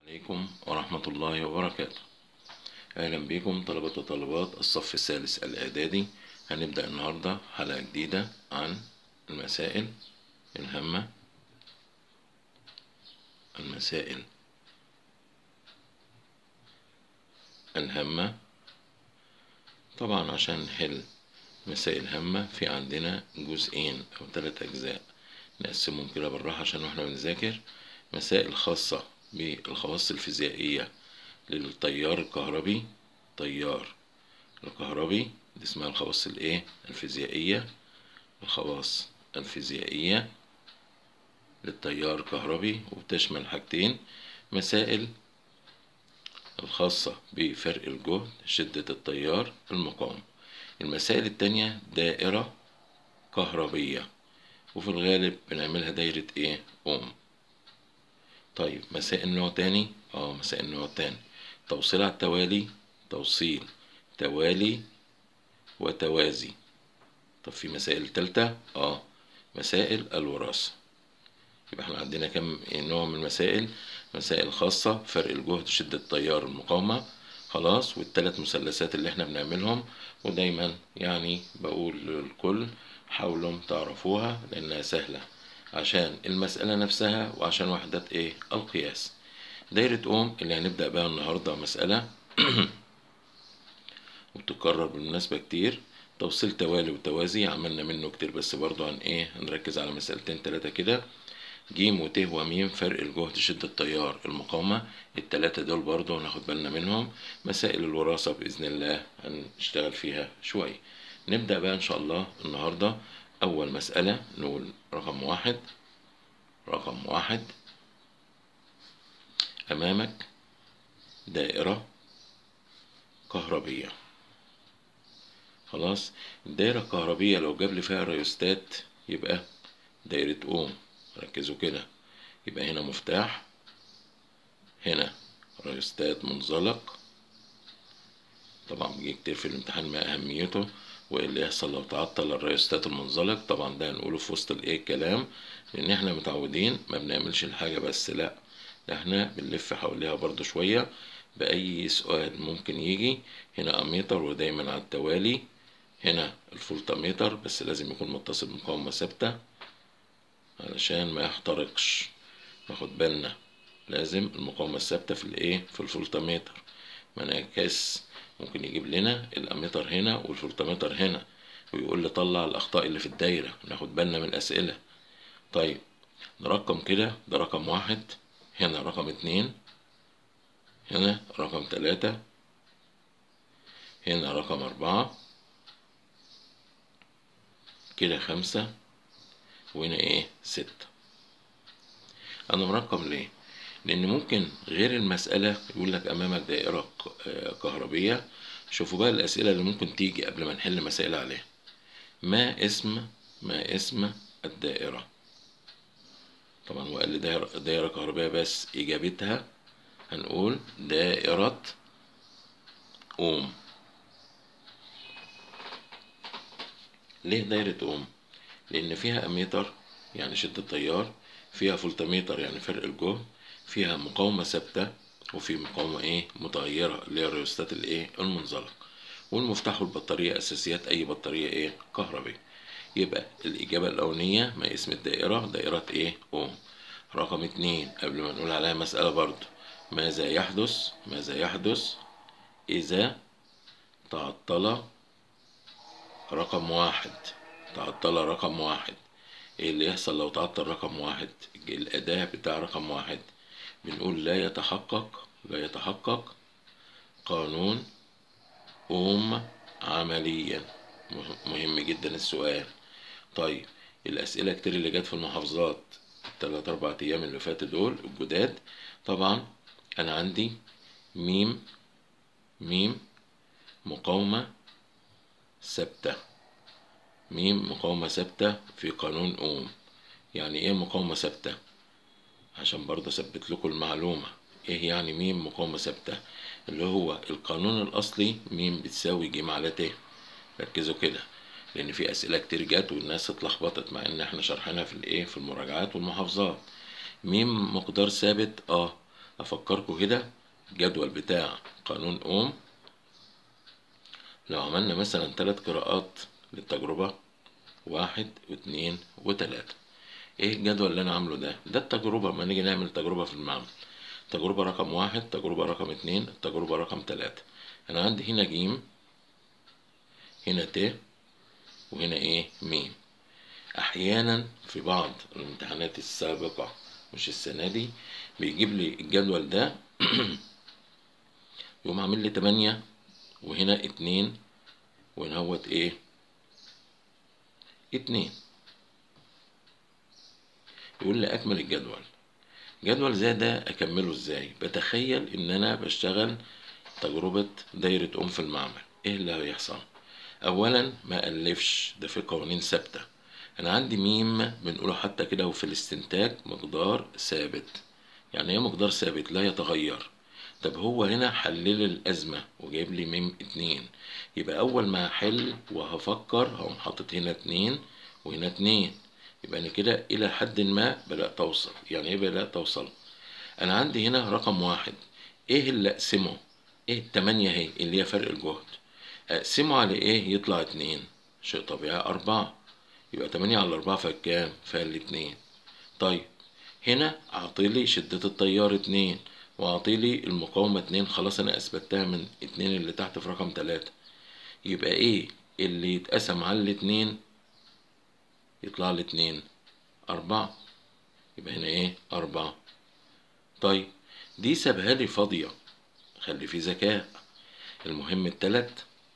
عليكم ورحمة الله وبركاته أهلا بكم طلبة وطالبات الصف الثالث الإعدادي هنبدأ النهاردة حلقة جديدة عن المسائل الهامة المسائل الهامة طبعا عشان نحل مسائل هامة في عندنا جزئين أو ثلاث أجزاء نقسمهم كده بالراحة عشان واحنا بنذاكر مسائل خاصة بالخواص الفيزيائية للتيار الكهربي تيار الكهربي دي اسمها الخواص الايه الفيزيائية الخواص الفيزيائية للتيار الكهربي وبتشمل حاجتين مسائل الخاصة بفرق الجهد شدة التيار المقاومة المسائل التانية دائرة كهربية وفي الغالب بنعملها دايرة ايه اوم طيب مسائل نوع تاني اه مسائل نوع تاني توصيل على التوالي توصيل توالي وتوازي طب في مسائل تالتة اه مسائل الوراثة يبقى احنا عندنا كم نوع من المسائل مسائل خاصة فرق الجهد شدة التيار المقاومة خلاص والتلات مثلثات اللي احنا بنعملهم ودايما يعني بقول للكل حاولوا تعرفوها لانها سهلة عشان المسألة نفسها وعشان وحدة ايه القياس دايرة اوم اللي هنبدأ بها النهاردة مسألة وبتكرر بالمناسبة كتير توصيل توالي وتوازي عملنا منه كتير بس برضو عن ايه هنركز على مسألتين تلاتة كده جيم وت وميم فرق الجهد شدة التيار المقاومة التلاتة دول برضو هناخد بالنا منهم مسائل الوراثة بإذن الله هنشتغل فيها شوية نبدأ بقى إن شاء الله النهاردة أول مسألة نقول رقم واحد رقم واحد أمامك دائرة كهربية خلاص الدائرة الكهربية لو جاب لي فيها ريوستات يبقى دايرة أوم ركزوا كده يبقى هنا مفتاح هنا ريوستات منزلق طبعا بيجي كتير في الامتحان ما أهميته وايه اللي يحصل لو تعطل الريوستات المنزلق طبعا ده هنقوله في وسط الايه الكلام لان احنا متعودين ما بنعملش الحاجة بس لا ده احنا بنلف حواليها برضو شوية بأي سؤال ممكن يجي هنا أميتر ودايما على التوالي هنا الفولتميتر بس لازم يكون متصل بمقاومة ثابتة علشان ما يحترقش ناخد بالنا لازم المقاومة الثابتة في الايه في الفولتميتر ما نعكس ممكن يجيب لنا الاميتر هنا والفولتميتر هنا ويقول لي طلع الاخطاء اللي في الدايره ناخد بالنا من الاسئله طيب نرقم كده ده رقم واحد هنا رقم اتنين هنا رقم تلاتة هنا رقم أربعة كده خمسة وهنا ايه ستة أنا مرقم ليه؟ لأن ممكن غير المسألة يقول لك أمامك دائرة كهربية شوفوا بقى الأسئلة اللي ممكن تيجي قبل ما نحل مسائل عليها ما اسم ما اسم الدائرة طبعا وقال لي دائرة, دائرة كهربية بس إجابتها هنقول دائرة أوم ليه دايرة أوم؟ لأن فيها أميتر يعني شدة التيار فيها فولتميتر يعني فرق الجهد فيها مقاومة ثابتة وفي مقاومة ايه متغيرة اللي هي الريوستات الايه المنزلق والمفتاح والبطارية أساسيات أي بطارية ايه كهربية يبقى الإجابة الأولانية ما اسم الدائرة دائرة ايه أوم رقم اتنين قبل ما نقول عليها مسألة برضو ماذا يحدث ماذا يحدث إذا تعطل رقم واحد تعطل رقم واحد ايه اللي يحصل لو تعطل رقم واحد الأداة بتاع رقم واحد بنقول لا يتحقق لا يتحقق قانون أوم عمليا مهم جدا السؤال طيب الأسئلة كتير اللي جت في المحافظات التلات أربع أيام اللي فاتوا دول الجداد طبعا أنا عندي ميم ميم مقاومة ثابتة ميم مقاومة ثابتة في قانون أوم يعني إيه مقاومة ثابتة؟ عشان برضه اثبت لكم المعلومة ايه يعني ميم مقاومة ثابتة اللي هو القانون الاصلي ميم بتساوي ج على ت ركزوا كده لان في اسئلة كتير جت والناس اتلخبطت مع ان احنا شرحناها في الايه في المراجعات والمحافظات ميم مقدار ثابت اه افكركم كده الجدول بتاع قانون اوم لو عملنا مثلا ثلاث قراءات للتجربة واحد واثنين وتلاتة ايه الجدول اللي انا عامله ده ده التجربة ما نيجي نعمل تجربة في المعمل تجربة رقم واحد تجربة رقم اتنين تجربة رقم تلاتة انا عندي هنا جيم هنا ت وهنا ايه ميم احيانا في بعض الامتحانات السابقة مش السنة دي بيجيب لي الجدول ده يقوم عامل لي تمانية وهنا اتنين وهنا هوت ايه اتنين يقول لي اكمل الجدول جدول زي ده اكمله ازاي بتخيل ان انا بشتغل تجربة دايرة ام في المعمل ايه اللي هيحصل اولا ما الفش ده في قوانين ثابتة انا عندي ميم بنقوله حتى كده وفي الاستنتاج مقدار ثابت يعني ايه مقدار ثابت لا يتغير طب هو هنا حلل الأزمة وجايب لي ميم اتنين يبقى أول ما هحل وهفكر هقوم حاطط هنا اتنين وهنا اتنين يبقى أنا كده إلى حد ما بدأت أوصل يعني إيه بدأت أوصل أنا عندي هنا رقم واحد إيه اللي أقسمه إيه التمانية أهي اللي هي فرق الجهد أقسمه على إيه يطلع اتنين شيء طبيعي أربعة يبقى تمانية على أربعة فكام فالاتنين طيب هنا أعطيلي شدة التيار اتنين وأعطيلي المقاومة اتنين خلاص أنا أثبتها من اتنين اللي تحت في رقم تلاتة يبقى إيه اللي يتقسم على الاتنين يطلع لي اتنين أربعة يبقى هنا إيه أربعة طيب دي سابها لي فاضية خلي في ذكاء المهم التلات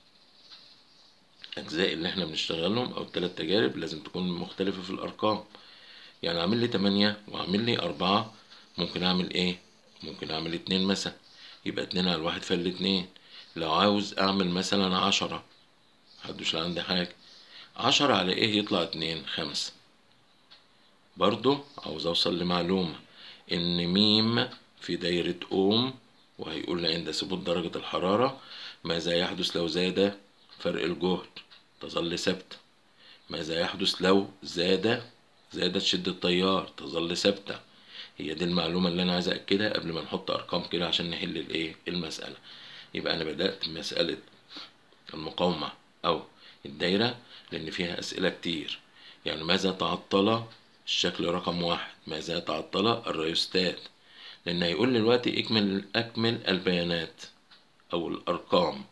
أجزاء اللي احنا بنشتغلهم أو التلات تجارب لازم تكون مختلفة في الأرقام يعني عامل لي تمانية وعامل لي أربعة ممكن أعمل إيه؟ ممكن أعمل اتنين مثلا يبقى اتنين على الواحد فالاتنين لو عاوز أعمل مثلا عشرة محدش لا عندي حاجة عشرة على إيه يطلع اتنين خمسة برضو عاوز أوصل لمعلومة إن ميم في دايرة أوم وهيقول لي عند ثبوت درجة الحرارة ماذا يحدث لو زاد فرق الجهد تظل ثابتة ماذا يحدث لو زاد زادت شدة التيار تظل ثابتة هي دي المعلومة اللي أنا عايز أكدها قبل ما نحط أرقام كده عشان نحل الإيه المسألة يبقى أنا بدأت مسألة المقاومة أو الدايرة لأن فيها أسئلة كتير يعني ماذا تعطل الشكل رقم واحد ماذا تعطل الريوستات لأن هيقول لي دلوقتي اكمل أكمل البيانات أو الأرقام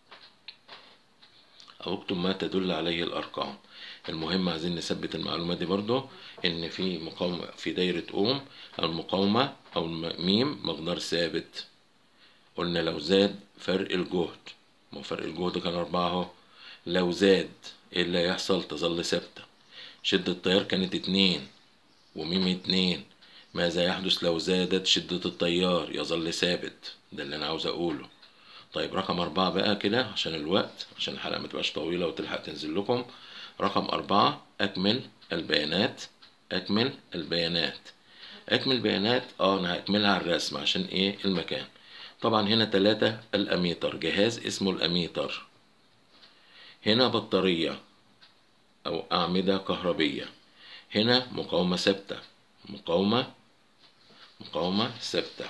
أو اكتب ما تدل عليه الأرقام المهم عايزين نثبت المعلومة دي برضو إن في مقاومة في دايرة أوم المقاومة أو الميم مقدار ثابت قلنا لو زاد فرق الجهد ما فرق الجهد كان أربعة أهو لو زاد إيه اللي هيحصل تظل ثابتة شدة التيار كانت اتنين وميم اتنين ماذا يحدث لو زادت شدة التيار يظل ثابت ده اللي أنا عاوز أقوله طيب رقم أربعة بقى كده عشان الوقت عشان الحلقة متبقاش طويلة وتلحق تنزل لكم رقم أربعة أكمل البيانات أكمل البيانات أكمل بيانات اه أنا هكملها على الرسم عشان إيه المكان طبعا هنا تلاتة الأميتر جهاز اسمه الأميتر هنا بطارية أو أعمدة كهربية هنا مقاومة ثابتة مقاومة مقاومة ثابتة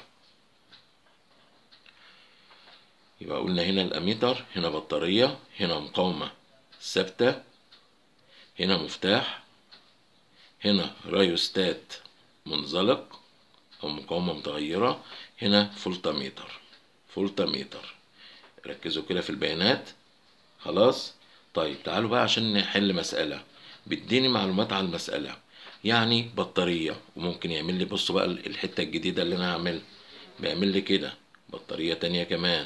يبقى قلنا هنا الأميتر هنا بطارية هنا مقاومة ثابتة هنا مفتاح هنا رايوستات منزلق أو مقاومة متغيرة هنا فولتاميتر فولتاميتر ركزوا كده في البيانات خلاص طيب تعالوا بقى عشان نحل مسألة بيديني معلومات عن المسألة يعني بطارية وممكن يعمل لي بصوا بقى الحتة الجديدة اللي أنا هعملها بيعمل لي كده بطارية تانية كمان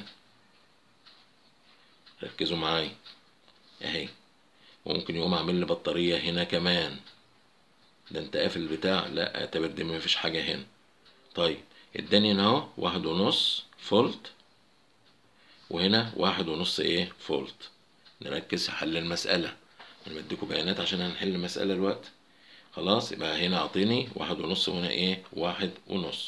ركزوا معايا اهي وممكن يقوم عامل لي بطارية هنا كمان ده انت قافل البتاع لا اعتبر دي مفيش حاجة هنا طيب اداني هنا اهو واحد ونص فولت وهنا واحد ونص ايه فولت نركز في حل المسألة انا بديكوا بيانات عشان هنحل المسألة الوقت خلاص يبقى هنا اعطيني واحد ونص وهنا ايه واحد ونص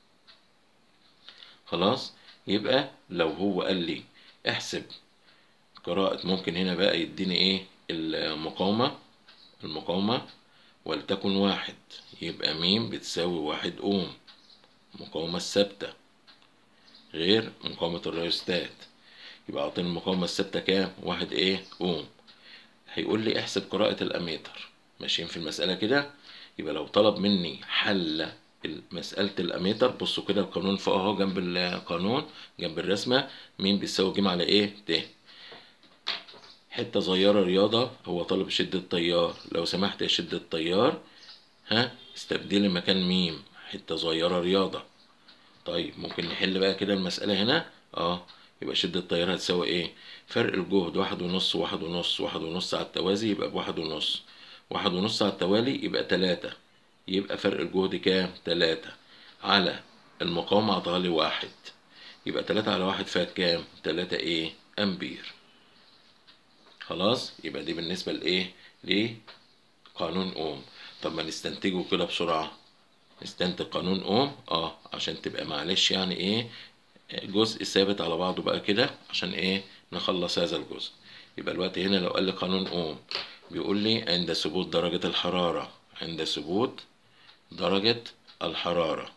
خلاص يبقى لو هو قال لي احسب قراءة ممكن هنا بقى يديني ايه المقاومة المقاومة ولتكن واحد يبقى ميم بتساوي واحد اوم المقاومة الثابتة غير مقاومة الريوستات يبقى أعطيني المقاومة الثابتة كام؟ واحد إيه؟ أوم هيقول لي احسب قراءة الأميتر ماشيين في المسألة كده يبقى لو طلب مني حل مسألة الأميتر بصوا كده القانون فوق أهو جنب القانون جنب الرسمة مين بيساوي ج على إيه؟ ت حتة صغيرة رياضة هو طالب شدة تيار لو سمحت يا شدة تيار ها استبدلي مكان ميم حتة صغيرة رياضة طيب ممكن نحل بقى كده المسألة هنا اه يبقى شدة التيار هتساوي ايه فرق الجهد واحد ونص واحد ونص واحد ونص على التوازي يبقى بواحد ونص واحد ونص على التوالي يبقى تلاتة يبقى فرق الجهد كام تلاتة على المقاومة عطاها واحد يبقى تلاتة على واحد فيها كام تلاتة ايه امبير خلاص يبقى دي بالنسبة لايه لقانون اوم طب ما نستنتجه كده بسرعة نستنتج قانون اوم اه عشان تبقى معلش يعني ايه جزء ثابت على بعضه بقى كده عشان ايه نخلص هذا الجزء يبقى الوقت هنا لو قال لي قانون اوم بيقول لي عند ثبوت درجة الحرارة عند ثبوت درجة الحرارة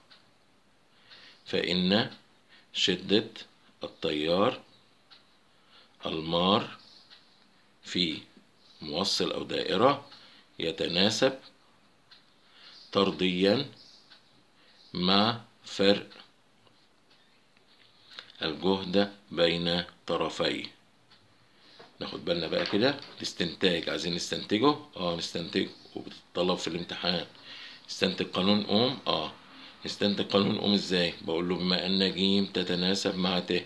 فإن شدة التيار المار في موصل أو دائرة يتناسب طرديا مع فرق الجهد بين طرفيه ناخد بالنا بقى كده الاستنتاج عايزين نستنتجه اه نستنتجه وبتطلب في الامتحان استنتج قانون اوم اه استنتج قانون اوم ازاي بقول له بما ان ج تتناسب مع ت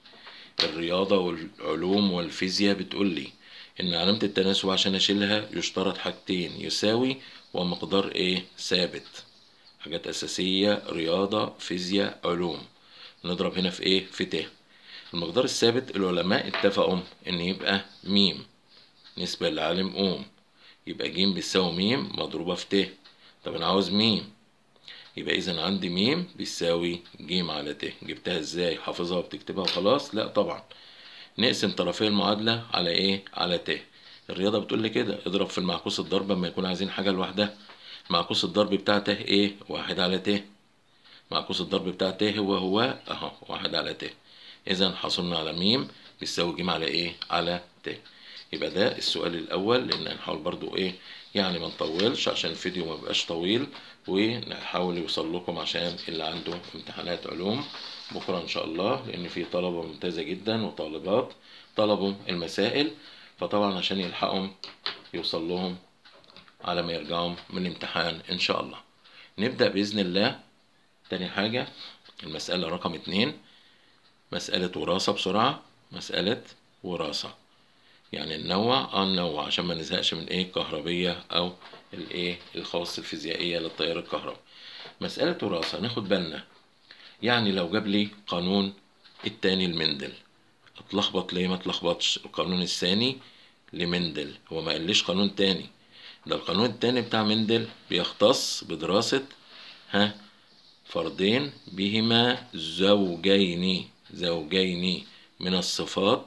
الرياضة والعلوم والفيزياء بتقول لي ان علامة التناسب عشان اشيلها يشترط حاجتين يساوي ومقدار ايه ثابت حاجات اساسية رياضة فيزياء علوم نضرب هنا في ايه في ت المقدار الثابت العلماء اتفقوا ان يبقى ميم نسبة لعالم اوم يبقى ج بيساوي ميم مضروبة في ت طب انا عاوز ميم يبقى اذا عندي ميم بيساوي ج على ت جبتها ازاي حافظها وبتكتبها وخلاص لا طبعا نقسم طرفي المعادلة على ايه على ت الرياضة بتقول لي كده اضرب في المعكوس الضرب لما يكون عايزين حاجة لوحدها معكوس الضرب بتاع ت ايه واحد على ت معكوس الضرب بتاع ت هو هو اهو واحد على ت اذا حصلنا على ميم بيساوي ج على ايه على ت يبقى ده السؤال الاول لان هنحاول برضو ايه يعني ما نطولش عشان الفيديو ما بقاش طويل ونحاول يوصل لكم عشان اللي عنده امتحانات علوم بكره ان شاء الله لان في طلبه ممتازه جدا وطالبات طلبوا المسائل فطبعا عشان يلحقهم يوصل لهم على ما يرجعوا من الامتحان ان شاء الله نبدا باذن الله تاني حاجه المساله رقم اتنين مساله وراثه بسرعه مساله وراثه يعني ننوع اه ننوع عشان ما نزهقش من ايه الكهربية او الايه الخواص الفيزيائية للتيار الكهربي مسألة وراثة ناخد بالنا يعني لو جاب لي قانون التاني لمندل اتلخبط ليه ما اتلخبطش القانون الثاني لمندل هو ما قاليش قانون تاني ده القانون التاني بتاع مندل بيختص بدراسة ها فردين بهما زوجين زوجين من الصفات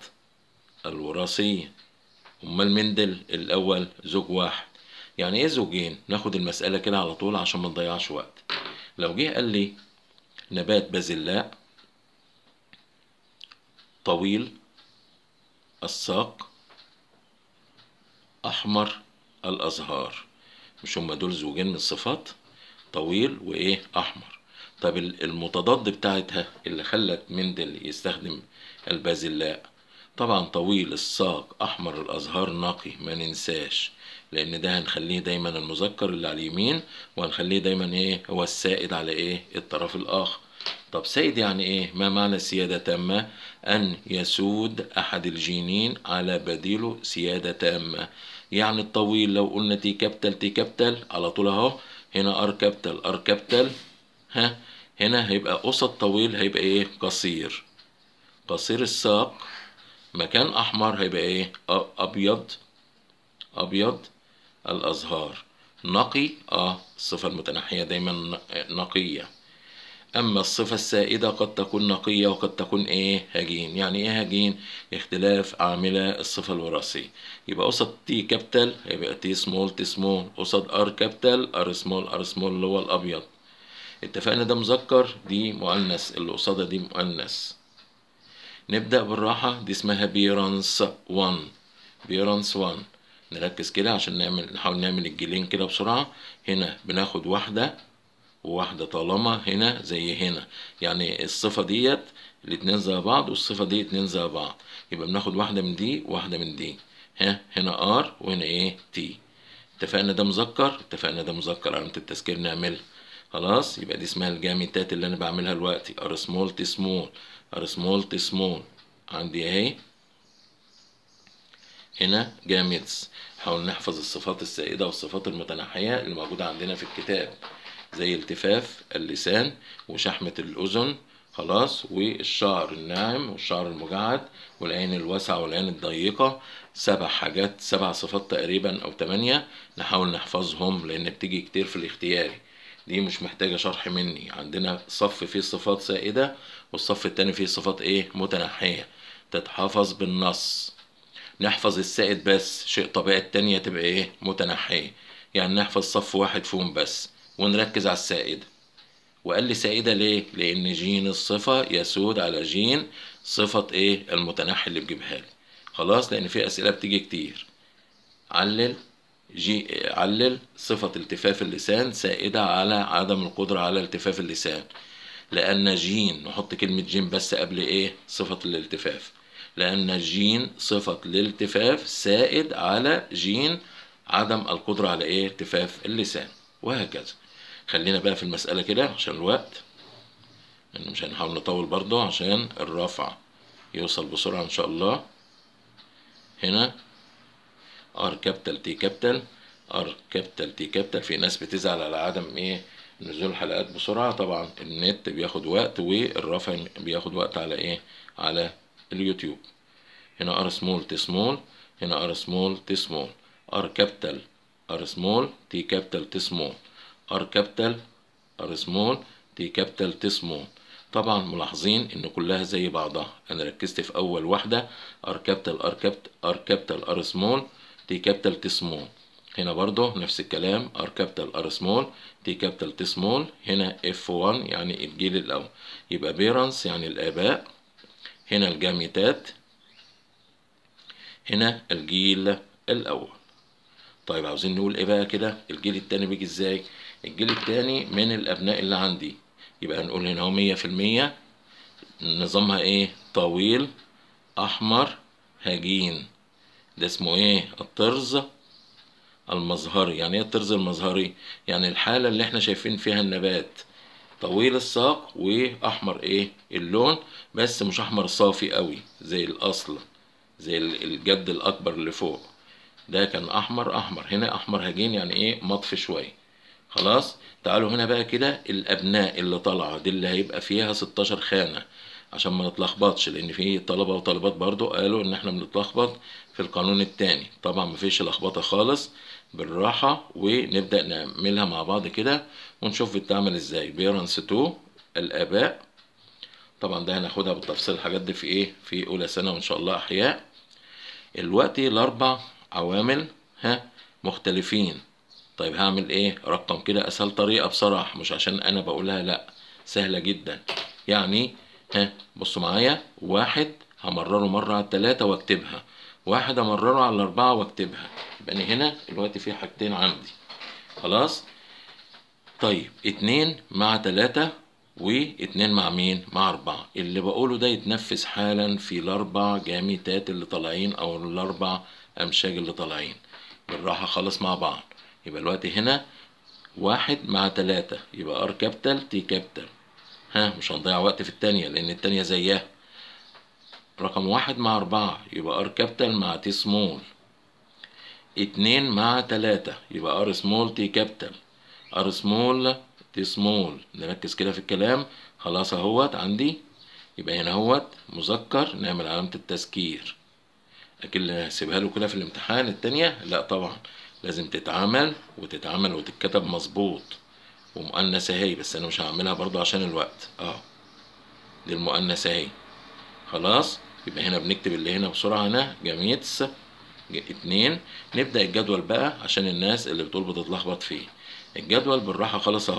الوراثية أمال مندل الأول زوج واحد يعني إيه زوجين؟ ناخد المسألة كده على طول عشان ما نضيعش وقت لو جه قال لي نبات بازلاء طويل الساق أحمر الأزهار مش هما دول زوجين من الصفات طويل وإيه أحمر طب المتضاد بتاعتها اللي خلت مندل يستخدم البازلاء طبعا طويل الساق احمر الازهار نقي ما ننساش لان ده هنخليه دايما المذكر اللي على اليمين وهنخليه دايما ايه هو السائد على ايه الطرف الاخر طب سائد يعني ايه ما معنى سيادة تامة ان يسود احد الجينين على بديله سيادة تامة يعني الطويل لو قلنا تي كابتل تي كابتل على طول اهو هنا ار كابتل ار كابتل ها هنا هيبقى قصد طويل هيبقى ايه قصير قصير الساق مكان احمر هيبقى ايه ابيض ابيض الازهار نقي اه الصفة المتنحية دايما نقية اما الصفة السائدة قد تكون نقية وقد تكون ايه هجين يعني ايه هجين اختلاف عاملة الصفة الوراثية يبقى قصد تي كابيتال هيبقى تي سمول تي سمول قصد ار كابيتال ار سمول ار سمول اللي هو الابيض اتفقنا ده مذكر دي مؤنث اللي قصادها دي مؤنث نبدأ بالراحة دي اسمها بيرانس 1 بيرانس 1 نركز كده عشان نعمل نحاول نعمل الجيلين كده بسرعة هنا بناخد واحدة وواحدة طالما هنا زي هنا يعني الصفة ديت الاتنين زي بعض والصفة دي اتنين زي بعض يبقى بناخد واحدة من دي وواحدة من دي ها هنا ار وهنا ايه تي اتفقنا ده مذكر اتفقنا ده مذكر علامة التذكير نعمل خلاص يبقى دي اسمها الجاميتات اللي انا بعملها دلوقتي ار سمول تي سمول ار سمول تي سمول عندي اهي هنا جاميتس نحاول نحفظ الصفات السائدة والصفات المتنحية اللي موجودة عندنا في الكتاب زي التفاف اللسان وشحمة الأذن خلاص والشعر الناعم والشعر المجعد والعين الواسعة والعين الضيقة سبع حاجات سبع صفات تقريبا أو تمانية نحاول نحفظهم لأن بتيجي كتير في الاختياري دي مش محتاجة شرح مني عندنا صف فيه صفات سائدة والصف التاني فيه صفات ايه متنحية تتحفظ بالنص نحفظ السائد بس شيء طبيعي التانية تبقى ايه متنحية يعني نحفظ صف واحد فيهم بس ونركز على السائدة وقال لي سائدة ليه؟ لأن جين الصفة يسود على جين صفة ايه المتنحي اللي بجيبها لي خلاص لأن في أسئلة بتيجي كتير علل جي علل صفة التفاف اللسان سائدة على عدم القدرة على التفاف اللسان لأن جين نحط كلمة جين بس قبل إيه صفة الالتفاف لأن جين صفة الالتفاف سائد على جين عدم القدرة على إيه التفاف اللسان وهكذا خلينا بقى في المسألة كده عشان الوقت إن مش هنحاول نطول برضه عشان الرفع يوصل بسرعة إن شاء الله هنا ار كابيتال تي كابيتال ار كابيتال تي كابيتال في ناس بتزعل على عدم ايه نزول الحلقات بسرعة طبعا النت بياخد وقت والرفع بياخد وقت على ايه على اليوتيوب هنا ار سمول تي سمول هنا ار سمول تي سمول ار كابيتال ار سمول تي كابيتال تي سمول ار كابيتال ار سمول تي كابيتال تي سمول طبعا ملاحظين ان كلها زي بعضها انا ركزت في اول واحدة ار كابيتال ار كابيتال ار كابيتال ار سمول تي كابيتال تي سمول هنا برضو نفس الكلام ار كابيتال ار سمول تي كابيتال تي سمول هنا اف 1 يعني الجيل الاول يبقى بيرنس يعني الاباء هنا الجاميتات هنا الجيل الاول طيب عاوزين نقول ايه بقى كده الجيل التاني بيجي ازاي الجيل التاني من الابناء اللي عندي يبقى هنقول هنا هو مية في المية نظامها ايه طويل احمر هجين ده اسمه ايه الطرز المظهري يعني ايه الطرز المظهري يعني الحالة اللي احنا شايفين فيها النبات طويل الساق واحمر ايه اللون بس مش احمر صافي قوي زي الاصل زي الجد الاكبر اللي فوق ده كان احمر احمر هنا احمر هجين يعني ايه مطفي شويه خلاص تعالوا هنا بقى كده الابناء اللي طالعه دي اللي هيبقى فيها 16 خانه عشان ما نتلخبطش لان في طلبه وطالبات برضو قالوا ان احنا بنتلخبط في القانون التاني طبعا مفيش لخبطه خالص بالراحه ونبدا نعملها مع بعض كده ونشوف بتعمل ازاي بيرنس 2 الاباء طبعا ده هناخدها بالتفصيل الحاجات دي في ايه في اولى سنه وان شاء الله احياء الوقت الاربع عوامل ها مختلفين طيب هعمل ايه رقم كده اسهل طريقه بصراحه مش عشان انا بقولها لا سهله جدا يعني ها بصوا معايا واحد همرره مرة على التلاتة واكتبها واحد همرره على الأربعة واكتبها يبقى أنا هنا دلوقتي في حاجتين عندي خلاص طيب اتنين مع تلاتة واتنين مع مين مع أربعة اللي بقوله ده يتنفذ حالا في الأربع جاميتات اللي طالعين أو الأربع أمشاج اللي طالعين بالراحة خالص مع بعض يبقى الوقت هنا واحد مع تلاتة يبقى ار كابيتال تي كابيتال ها مش هنضيع وقت في التانية لأن التانية زيها رقم واحد مع أربعة يبقى ار كابيتال مع تي سمول اتنين مع تلاتة يبقى ار سمول تي كابيتال ار سمول تي سمول نركز كده في الكلام خلاص اهوت عندي يبقى هنا اهوت مذكر نعمل علامة التذكير لكن هسيبها له كده في الامتحان التانية لا طبعا لازم تتعمل وتتعمل وتتكتب مظبوط ومؤنثة اهي بس انا مش هعملها برضو عشان الوقت اه دي المؤنثة اهي خلاص يبقى هنا بنكتب اللي هنا بسرعة هنا جاميتس اتنين نبدأ الجدول بقى عشان الناس اللي بتقول بتتلخبط فيه الجدول بالراحة خالص اهو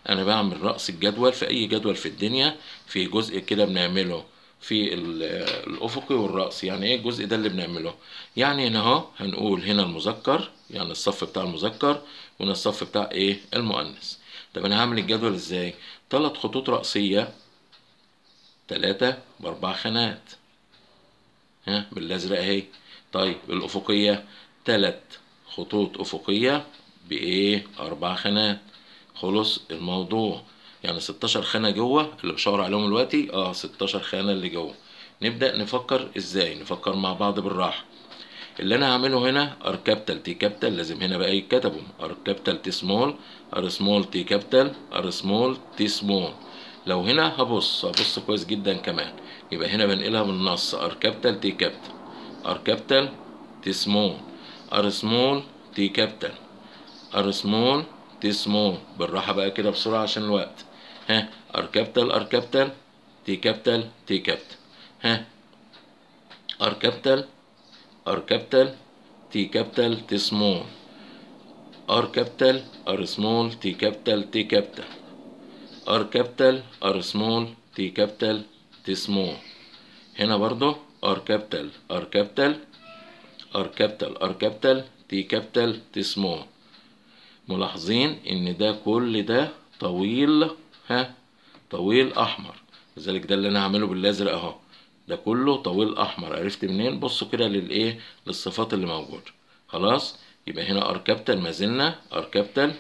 انا بعمل رأس الجدول في اي جدول في الدنيا في جزء كده بنعمله في ال- الافقي والرأسي يعني ايه الجزء ده اللي بنعمله يعني هنا اهو هنقول هنا المذكر يعني الصف بتاع المذكر وهنا الصف بتاع ايه المؤنث طب انا هعمل الجدول ازاي ثلاث خطوط رأسية ثلاثة بأربع خانات ها بالازرق اهي طيب الافقيه ثلاث خطوط افقيه بايه اربع خانات خلص الموضوع يعني 16 خانه جوه اللي بشاور عليهم دلوقتي اه 16 خانه اللي جوه نبدا نفكر ازاي نفكر مع بعض بالراحه اللي انا هعمله هنا ار كابيتال تي كابيتال لازم هنا بقى يتكتبوا ار كابيتال تي سمول ار سمول تي كابيتال ار سمول تي سمول لو هنا هبص هبص كويس جدا كمان يبقى هنا بنقلها بالنص ار كابيتال تي كابيتال ار كابيتال تي سمول ار سمول تي كابيتال ار سمول تي سمول بالراحه بقى كده بسرعه عشان الوقت ها ار كابيتال ار كابيتال تي كابيتال تي كابيتال ها ار كابيتال ار كابيتال تي كابيتال تي سمول ار كابيتال ار سمول تي كابيتال تي كابيتال ار كابيتال ار سمول تي كابيتال تي سمول هنا برضو ار كابيتال ار كابيتال ار كابيتال ار كابيتال تي كابيتال تي سمول ملاحظين ان ده كل ده طويل ها طويل احمر لذلك ده اللي انا هعمله بالازرق اهو ده كله طويل احمر عرفت منين بصوا كده للايه للصفات اللي موجوده خلاص يبقى هنا ار كابيتال ما زلنا ار كابيتال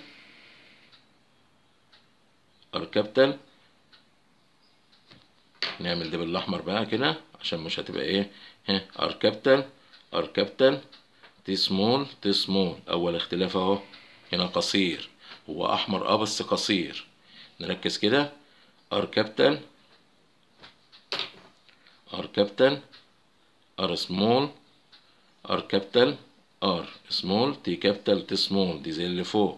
ار كابيتال نعمل ده بالاحمر بقى كده عشان مش هتبقى ايه ها ار كابيتال ار كابيتال تي سمول تي سمول اول اختلاف اهو هنا قصير هو احمر اه بس قصير نركز كده ار كابيتال ار كابيتال ار سمول ار كابيتال ار سمول تي كابيتال تي سمول دي زي اللي فوق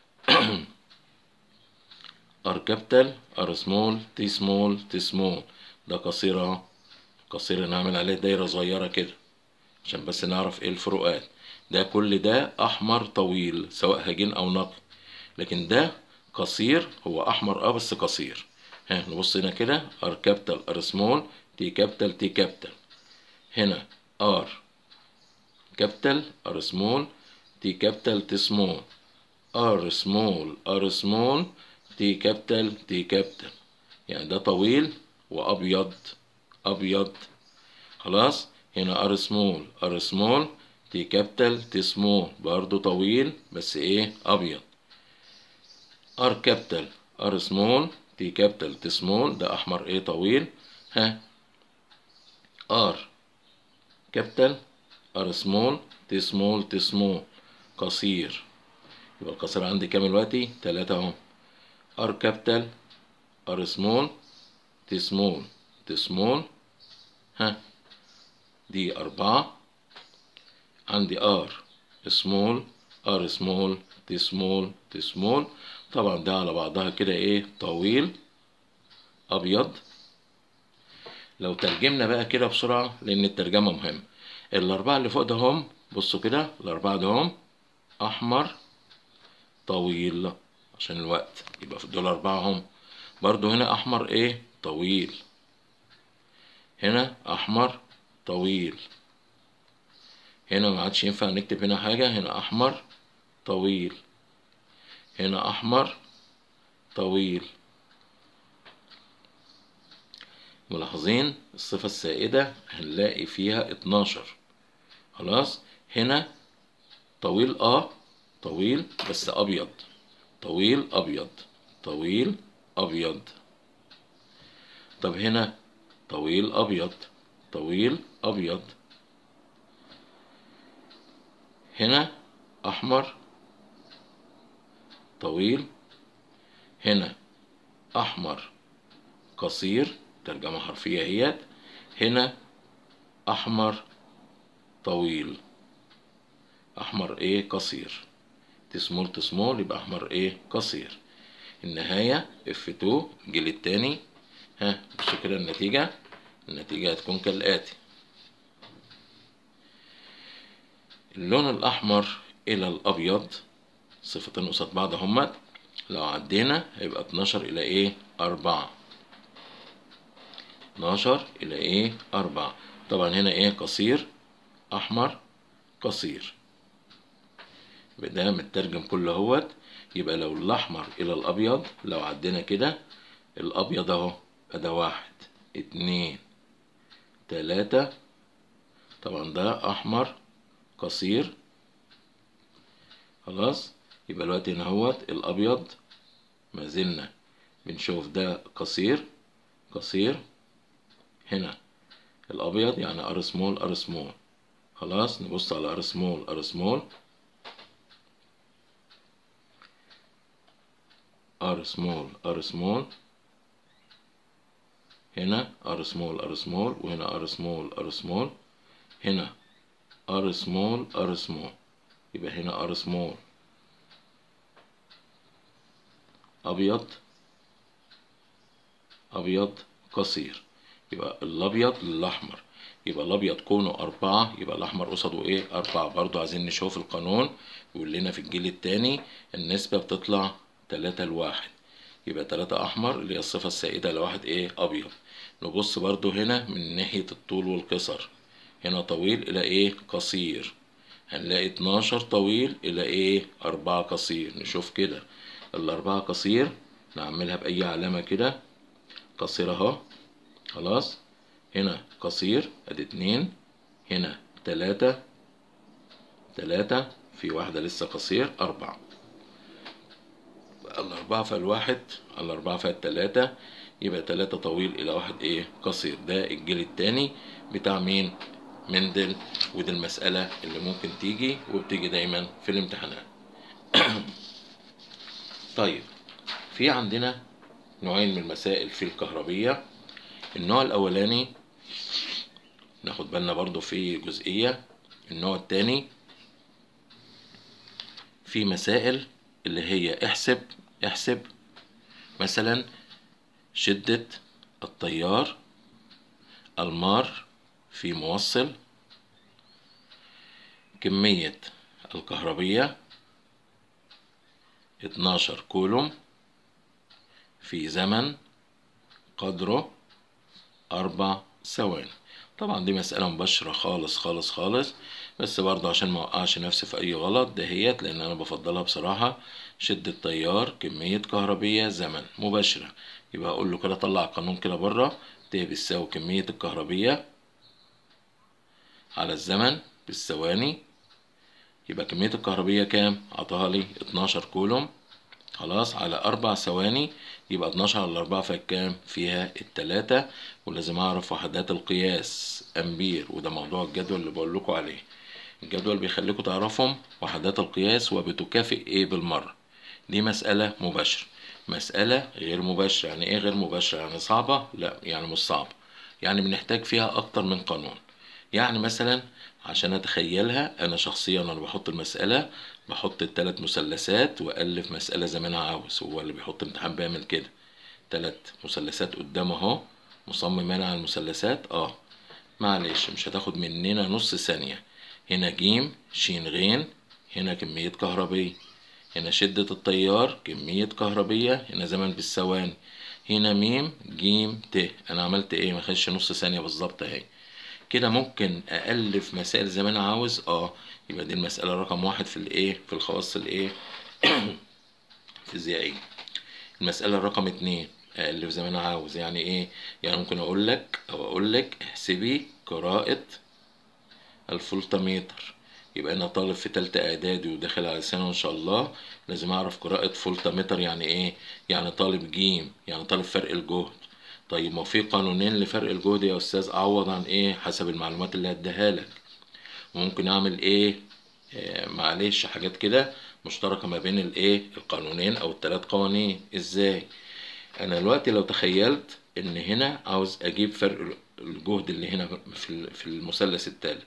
ار كابيتال ار سمول تي سمول تي سمول ده قصير اهو قصير نعمل عليه دايرة صغيرة كده عشان بس نعرف ايه الفروقات ده كل ده احمر طويل سواء هجين او نقي لكن ده قصير هو احمر اه بس قصير ها نبص هنا كده ار كابيتال ار سمول تي كابيتال تي كابيتال هنا ار كابيتال ار سمول تي كابيتال تي سمول ار سمول ار سمول تي كابيتال تي كابيتال يعني ده طويل وابيض ابيض خلاص هنا ار سمول ار سمول تي كابيتال تي سمول برضو طويل بس ايه ابيض ار كابيتال ار سمول تي كابيتال تي سمول ده احمر ايه طويل ها ار كابيتال ار سمول تي سمول تي سمول قصير يبقى القصير عندي كام دلوقتي تلاتة اهو ار كابيتال ار سمول تي سمول تي سمول ها دي أربعة عندي ار سمول ار سمول تي سمول تي سمول طبعا ده على بعضها كده ايه طويل ابيض لو ترجمنا بقى كده بسرعة لان الترجمة مهم الاربعة اللي فوق ده هم بصوا كده الاربعة ده هم احمر طويل عشان الوقت يبقى في دول اربعة هم برضو هنا احمر ايه طويل هنا احمر طويل هنا ما عادش ينفع نكتب هنا حاجة هنا أحمر طويل هنا أحمر طويل ملاحظين الصفة السائدة هنلاقي فيها اتناشر خلاص هنا طويل اه طويل بس أبيض طويل أبيض طويل أبيض طب هنا طويل أبيض طويل أبيض هنا أحمر طويل هنا أحمر قصير ترجمة حرفية هي هنا أحمر طويل أحمر إيه قصير تسمول تسمول يبقى أحمر إيه قصير النهاية اف 2 الجيل التاني ها بصوا كده النتيجة النتيجة هتكون كالآتي اللون الأحمر إلى الأبيض صفتين قصاد بعض هما لو عدينا هيبقى اتناشر إلى إيه أربعة اتناشر إلى إيه أربعة طبعا هنا إيه قصير أحمر قصير يبقى ده مترجم كله اهوت يبقى لو الأحمر إلى الأبيض لو عدينا كده الأبيض أهو أدا واحد اتنين تلاتة طبعا ده أحمر قصير خلاص يبقى الوقت هنا اهوت الأبيض ما زلنا بنشوف ده قصير قصير هنا الأبيض يعني ار سمول ار سمول خلاص نبص على ار سمول ار سمول ار سمول ار سمول هنا ار سمول ار سمول وهنا ار سمول ار سمول هنا ار سمول ار سمول يبقى هنا ار سمول ابيض ابيض قصير يبقى الابيض للاحمر يبقى الابيض كونه أربعة يبقى الأحمر قصده إيه أربعة برضو عايزين نشوف القانون يقول لنا في الجيل التاني النسبة بتطلع تلاتة لواحد يبقى تلاتة أحمر اللي هي الصفة السائدة لواحد إيه أبيض نبص برضو هنا من ناحية الطول والقصر هنا طويل إلى إيه قصير هنلاقي اتناشر طويل إلى إيه أربعة قصير نشوف كده الأربعة قصير نعملها بأي علامة كده قصير أهو خلاص هنا قصير ادي اتنين هنا تلاتة تلاتة في واحدة لسه قصير أربعة الأربعة في الواحد الأربعة في التلاتة يبقى تلاتة طويل إلى واحد إيه قصير ده الجيل التاني بتاع مين مندل ودي المسألة اللي ممكن تيجي وبتيجي دايما في الامتحانات طيب في عندنا نوعين من المسائل في الكهربية النوع الأولاني ناخد بالنا برضو في جزئية النوع التاني في مسائل اللي هي احسب احسب مثلا شدة التيار المار في موصل كمية الكهربية 12 كولوم في زمن قدره أربع ثواني طبعا دي مسألة مباشرة خالص خالص خالص بس برضه عشان ما اوقعش نفسي في أي غلط دهيت لأن أنا بفضلها بصراحة شدة تيار كمية كهربية زمن مباشرة يبقى أقول له كده طلع القانون كده بره ت بتساوي كمية الكهربية على الزمن بالثواني يبقى كمية الكهربية كام؟ عطاها لي 12 كولوم خلاص على أربع ثواني يبقى 12 على أربعة فيها كام؟ فيها التلاتة ولازم أعرف وحدات القياس أمبير وده موضوع الجدول اللي بقول لكم عليه الجدول بيخليكم تعرفهم وحدات القياس وبتكافئ إيه بالمرة دي مسألة مباشرة مسألة غير مباشرة يعني إيه غير مباشرة يعني صعبة؟ لا يعني مش صعبة يعني بنحتاج فيها أكتر من قانون يعني مثلا عشان اتخيلها انا شخصيا انا بحط المساله بحط الثلاث مثلثات والف مساله زي ما انا عاوز هو اللي بيحط امتحان بيعمل كده ثلاث مثلثات قدامه اهو مصمم انا على المثلثات اه معلش مش هتاخد مننا نص ثانيه هنا جيم شين غين هنا كميه كهربيه هنا شدة التيار كمية كهربية هنا زمن بالثواني هنا ميم جيم ت انا عملت ايه ما خدش نص ثانية بالظبط اهي كده ممكن ألف مسائل زي ما أنا عاوز اه يبقى دي المسألة رقم واحد في الإيه في الخواص الإيه الفيزيائية المسألة رقم اتنين ألف زي ما أنا عاوز يعني إيه يعني ممكن أقول لك أو أقول لك احسبي قراءة الفولتميتر يبقى أنا طالب في تالتة إعدادي وداخل على سنة إن شاء الله لازم أعرف قراءة فولتميتر يعني إيه يعني طالب جيم يعني طالب فرق الجهد طيب ما في قانونين لفرق الجهد يا استاذ اعوض عن ايه حسب المعلومات اللي هديها لك ممكن اعمل ايه آه معلش حاجات كده مشتركه ما بين الايه القانونين او الثلاث قوانين ازاي انا دلوقتي لو تخيلت ان هنا عاوز اجيب فرق الجهد اللي هنا في في المثلث الثالث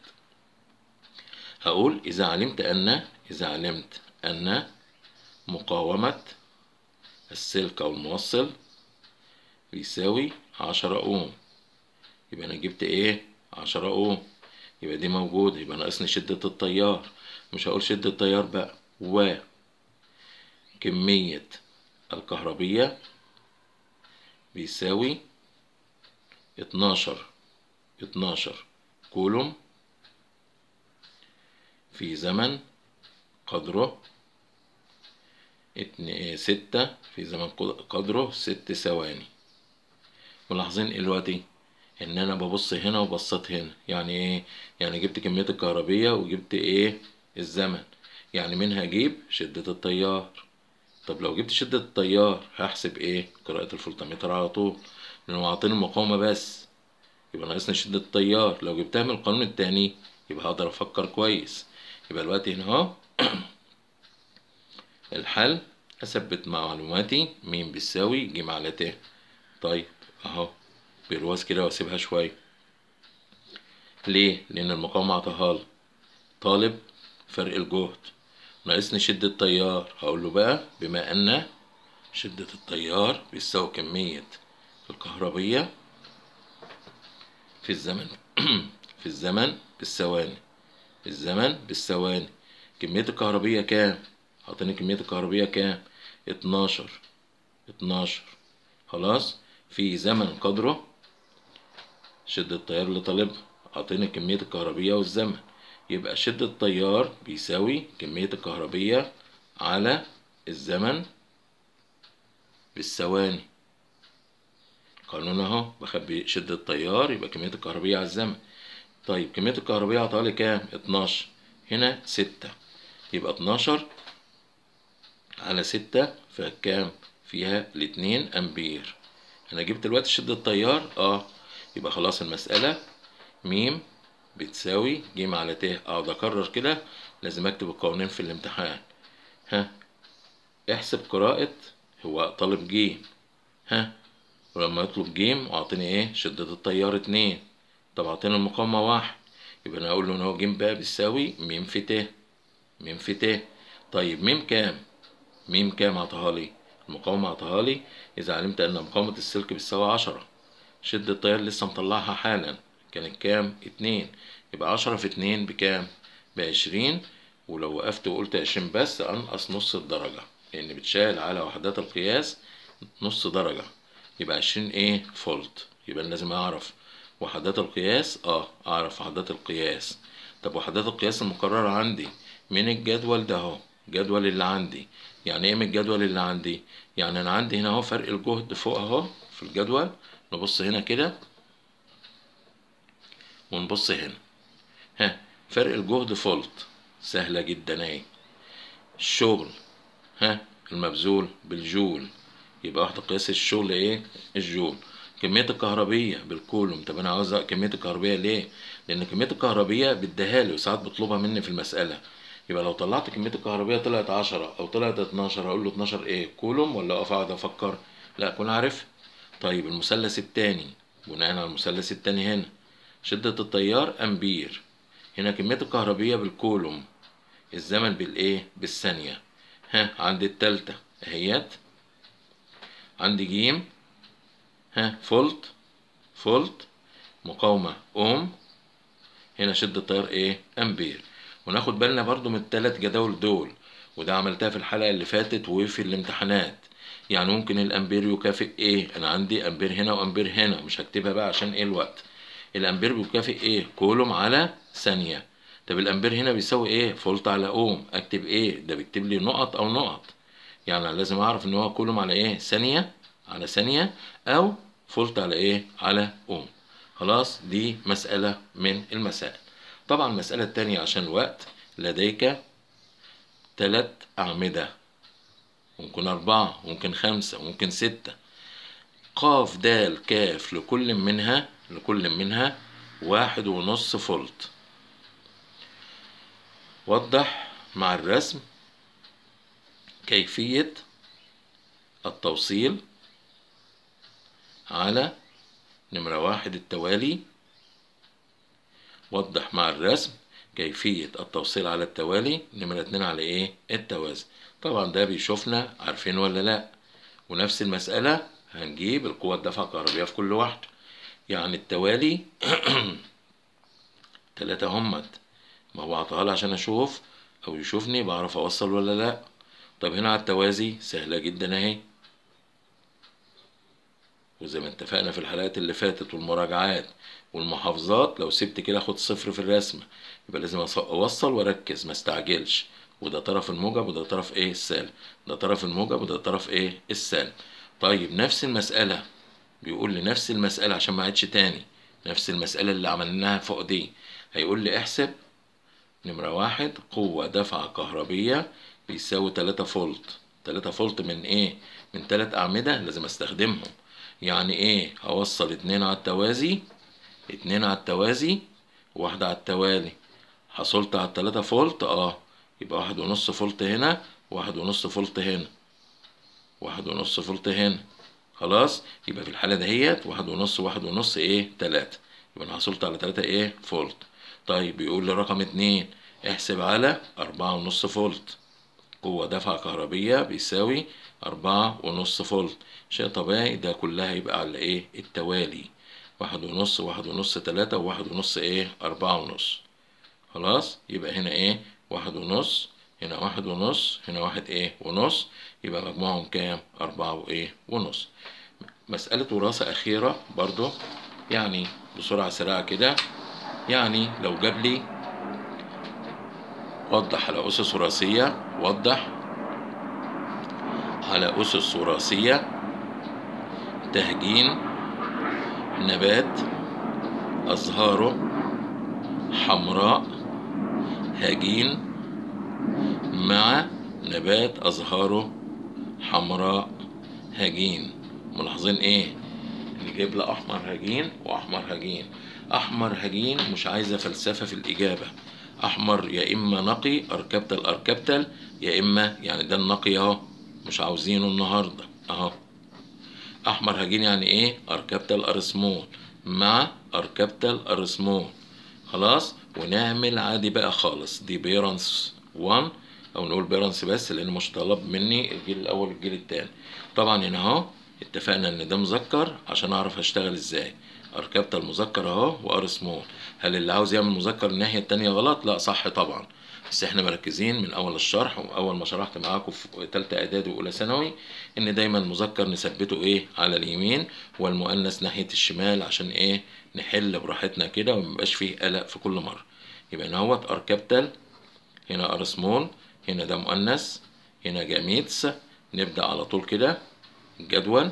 هقول اذا علمت ان اذا علمت ان مقاومه السلك او الموصل بيساوي عشرة أوم يبقى أنا جبت إيه عشرة أوم يبقى دي موجودة يبقى ناقصني شدة التيار مش هقول شدة التيار بقى و كمية الكهربية بيساوي اتناشر اتناشر كولوم في زمن قدره اتن- ستة في زمن قد- قدره ست ثواني ملاحظين ايه دلوقتي ان انا ببص هنا وبصيت هنا يعني ايه يعني جبت كمية الكهربية وجبت ايه الزمن يعني منها اجيب شدة التيار طب لو جبت شدة التيار هحسب ايه قراءة الفولتمتر على طول لانه عاطيني المقاومة بس يبقى ناقصني شدة التيار لو جبتها من القانون التاني يبقى هقدر افكر كويس يبقى الوقت هنا اهو الحل اثبت معلوماتي م بتساوي ج على ت طيب اهو برواز كده واسيبها شوية ليه لان المقاومة عطاها لي طالب فرق الجهد ناقصني شدة تيار هقول له بقى بما ان شدة التيار بيساوي كمية الكهربية في الزمن في الزمن بالثواني الزمن بالثواني كمية الكهربية كام عطاني كمية الكهربية كام اتناشر اتناشر خلاص في زمن قدره شدة التيار اللي طالبها عطيني كمية الكهربية والزمن يبقى شدة التيار بيساوي كمية الكهربية على الزمن بالثواني قانون اهو بخبي شدة التيار يبقى كمية الكهربية على الزمن طيب كمية الكهربية عطالي كام اتناشر هنا ستة يبقى اتناشر على ستة فكام فيها الاتنين امبير انا جبت دلوقتي شدة التيار اه يبقى خلاص المسألة ميم بتساوي ج على ت اقعد اكرر كده لازم اكتب القوانين في الامتحان ها احسب قراءة هو طالب ج ها ولما يطلب جيم واعطيني ايه شدة التيار اتنين طب اعطيني المقاومة واحد يبقى انا اقول له ان هو جيم بقى بيساوي م في ت م في ت طيب م كام م كام عطاها لي المقاومة عطاها لي اذا علمت ان مقاومة السلك بتساوي عشرة شدة التيار لسه مطلعها حالا كانت كام اتنين يبقى عشرة في اتنين بكام بعشرين ولو وقفت وقلت عشرين بس انقص نص الدرجة لان بتشال على وحدات القياس نص درجة يبقى عشرين ايه فولت يبقى لازم اعرف وحدات القياس اه اعرف وحدات القياس طب وحدات القياس المقررة عندي من الجدول ده اهو الجدول اللي عندي يعني ايه من الجدول اللي عندي يعني انا عندي هنا اهو فرق الجهد فوق اهو في الجدول نبص هنا كده ونبص هنا ها فرق الجهد فولت سهلة جدا اهي الشغل ها المبذول بالجول يبقى واحدة قياس الشغل ايه الجول كمية الكهربية بالكولوم طب انا عاوز كمية الكهربية ليه لان كمية الكهربية بديها لي وساعات بطلبها مني في المسألة يبقى لو طلعت كمية الكهربية طلعت عشرة او طلعت اتناشر اقول له اتناشر ايه كولوم ولا اقف اقعد افكر لا اكون عارف طيب المثلث التاني بناء على المثلث التاني هنا شدة التيار امبير هنا كمية الكهربية بالكولوم الزمن بالايه بالثانية ها عند التالتة اهيت عندي جيم ها فولت فولت مقاومة اوم هنا شدة التيار ايه امبير وناخد بالنا برضو من التلات جداول دول وده عملتها في الحلقة اللي فاتت وفي الامتحانات يعني ممكن الامبير يكافئ ايه انا عندي امبير هنا وامبير هنا مش هكتبها بقى عشان ايه الوقت الامبير بيكافئ ايه كولوم على ثانية طب الامبير هنا بيساوي ايه فولت على اوم اكتب ايه ده بيكتب لي نقط او نقط يعني أنا لازم اعرف ان هو كولوم على ايه ثانية على ثانية او فولت على ايه على اوم خلاص دي مسألة من المسائل طبعا المسألة التانية عشان الوقت لديك تلات أعمدة ممكن أربعة ممكن خمسة ممكن ستة قاف دال كاف لكل منها لكل منها واحد ونص فولت وضح مع الرسم كيفية التوصيل على نمرة واحد التوالي وضح مع الرسم كيفية التوصيل على التوالي نمرة اتنين على ايه التوازي طبعا ده بيشوفنا عارفين ولا لا ونفس المسألة هنجيب القوة الدفع الكهربية في كل واحدة يعني التوالي تلاتة همت ما هو عطاها لي عشان اشوف او يشوفني بعرف اوصل ولا لا طب هنا على التوازي سهلة جدا اهي وزي ما اتفقنا في الحلقات اللي فاتت والمراجعات والمحافظات لو سبت كده اخد صفر في الرسمة يبقى لازم أص- اوصل واركز ما استعجلش وده طرف الموجب وده طرف ايه السالب ده طرف الموجب وده طرف ايه السالب طيب نفس المسألة بيقول لي نفس المسألة عشان ما عادش تاني نفس المسألة اللي عملناها فوق دي هيقول لي احسب نمرة واحد قوة دفعة كهربية بيساوي تلاتة فولت تلاتة فولت من ايه؟ من تلات أعمدة لازم استخدمهم يعني ايه؟ هوصل اتنين على التوازي اتنين على التوازي واحدة على التوالي حصلت على التلاتة فولت اه يبقى واحد ونص فولت هنا واحد ونص فولت هنا واحد ونص فولت هنا خلاص يبقى في الحالة دهيت واحد ونص واحد ونص ايه تلاتة يبقى انا حصلت على تلاتة ايه فولت طيب بيقول لي رقم اتنين احسب على أربعة ونص فولت قوة دفعة كهربية بيساوي أربعة ونص فولت شيء طبيعي ده كلها يبقى على ايه التوالي واحد ونص واحد ونص تلاتة وواحد ونص ايه أربعة ونص خلاص يبقى هنا ايه واحد ونص هنا واحد ونص هنا واحد ايه ونص يبقى مجموعهم كام أربعة وايه ونص مسألة وراثة أخيرة برضو يعني بسرعة سريعة كده يعني لو جاب لي وضح على أسس وراثية وضح على أسس وراثية تهجين نبات أزهاره حمراء هجين مع نبات أزهاره حمراء هجين ملاحظين ايه نجيب له احمر هجين واحمر هجين احمر هجين مش عايزه فلسفه في الاجابه احمر يا اما نقي اركبتل اركبتل يا اما يعني ده النقي اهو مش عاوزينه النهارده اهو احمر هجين يعني ايه اركبتل ارسمول مع اركبتل ارسمول خلاص ونعمل عادي بقى خالص دي بيرنس 1 او نقول بيرنس بس لان مش طلب مني الجيل الاول والجيل التاني طبعا هنا اهو اتفقنا ان ده مذكر عشان اعرف هشتغل ازاي اركبت المذكر اهو وار سمول هل اللي عاوز يعمل مذكر الناحيه التانية غلط لا صح طبعا بس احنا مركزين من اول الشرح واول ما شرحت معاكم في تالتة اعدادي واولى ثانوي ان دايما المذكر نثبته ايه على اليمين والمؤنث ناحيه الشمال عشان ايه نحل براحتنا كده وميبقاش فيه قلق في كل مره يبقى هنا اهوت اركبتل هنا ار سمول هنا ده مؤنث هنا جاميتس نبدا على طول كده الجدول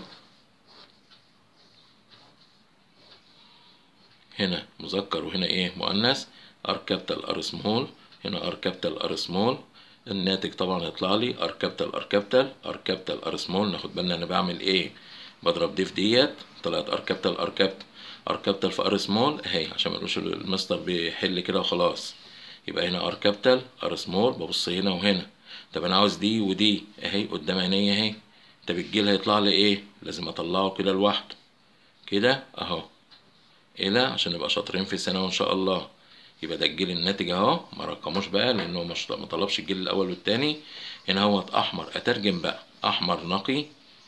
هنا مذكر وهنا ايه مؤنث اركبتل ار سمول هنا اركبتل ار سمول الناتج طبعا يطلع لي اركبتل اركبتل اركبتل ار سمول ناخد بالنا انا بعمل ايه بضرب دي في ديت طلعت اركبتل اركبتل اركبتل في ار سمول اهي عشان ما يقولوش المستر بيحل كده وخلاص يبقى هنا اركبتل ار سمول ببص هنا وهنا طب انا عاوز دي ودي اهي قدام عينيا اهي طب الجيل هيطلع لي ايه لازم اطلعه كده لوحده كده اهو الى عشان نبقى شاطرين في السنه وان شاء الله يبقى ده الجيل الناتج اهو ما رقموش بقى لانه مش ما طلبش الجيل الاول والتاني هنا هو احمر اترجم بقى احمر نقي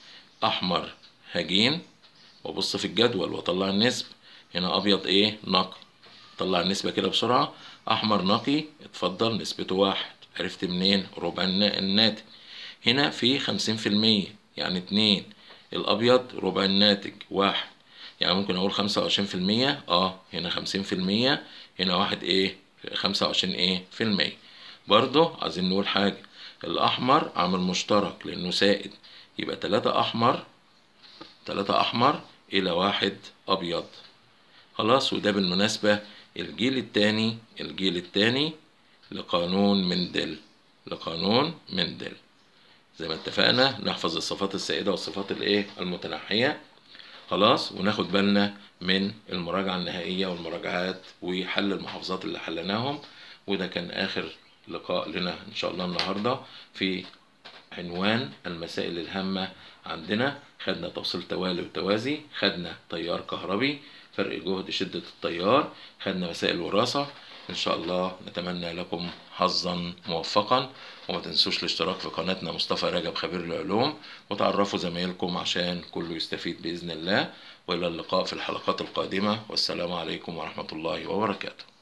احمر هجين وابص في الجدول واطلع النسبه هنا ابيض ايه نقي طلع النسبه كده بسرعه احمر نقي اتفضل نسبته واحد عرفت منين ربع الناتج هنا في خمسين في المية يعني اتنين الأبيض ربع الناتج واحد يعني ممكن أقول خمسة وعشرين في المية اه هنا خمسين في المية هنا واحد ايه خمسة وعشرين ايه في المية برضه عايزين نقول حاجة الأحمر عامل مشترك لأنه سائد يبقى تلاتة أحمر تلاتة أحمر إلى واحد أبيض خلاص وده بالمناسبة الجيل التاني الجيل التاني لقانون مندل لقانون مندل زي ما اتفقنا نحفظ الصفات السائدة والصفات الايه المتنحية خلاص وناخد بالنا من المراجعة النهائية والمراجعات وحل المحافظات اللي حلناهم وده كان آخر لقاء لنا إن شاء الله النهاردة في عنوان المسائل الهامة عندنا خدنا توصيل توالي وتوازي خدنا تيار كهربي فرق جهد شدة التيار خدنا مسائل وراثة إن شاء الله نتمنى لكم حظا موفقا وما تنسوش الاشتراك في قناتنا مصطفى رجب خبير العلوم وتعرفوا زمايلكم عشان كله يستفيد بإذن الله وإلى اللقاء في الحلقات القادمة والسلام عليكم ورحمة الله وبركاته